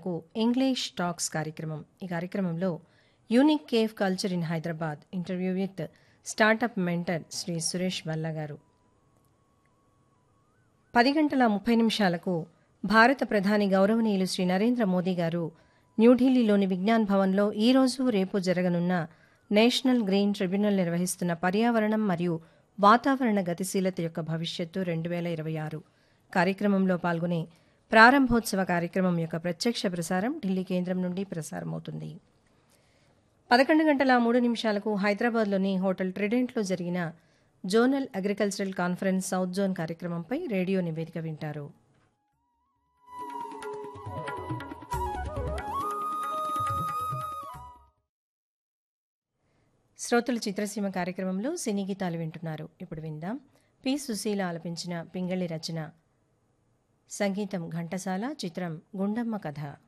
గంటలకు English talks కార్యక్రమం ఈ కార్యక్రమంలో unique cave culture in Hyderabad interview with startup mentor Shri Suresh Valla గారు పది గంటల ముప్పై నిమిషాలకు భారత ప్రధాని గౌరవనీయులు శ్రీ నరేంద్ర మోదీ గారు న్యూఢిల్లీలోని విజ్ఞాన్ భవన్లో ఈ రోజు రేపు జరగనున్న నేషనల్ గ్రీన్ ట్రిబ్యునల్ నిర్వహిస్తున్న పర్యావరణం మరియు వాతావరణ గతిశీలత యొక్క భవిష్యత్తు రెండు వేల ఇరవై ఆరు కార్యక్రమంలో పాల్గొనే ప్రారంభోత్సవ కార్యక్రమం యొక్క ప్రత్యక్ష ప్రసారం ఢిల్లీ కేంద్రం నుండి ప్రసారమవుతుంది పదకొండు గంటల మూడు నిమిషాలకు హైదరాబాద్లోని హోటల్ ట్రిడెంట్లో జరిగిన zonal agricultural conference south zone కార్యక్రమంపై రేడియో నివేదిక వింటారు శ్రోతల చిత్రసీమ కార్యక్రమంలో సినీ గీతాలు వింటున్నారు ఇప్పుడు విందాం పి సుశీల ఆలపించిన పింగళి రచన సంగీతం ఘంటసాల చిత్రం గుండమ్మ కథ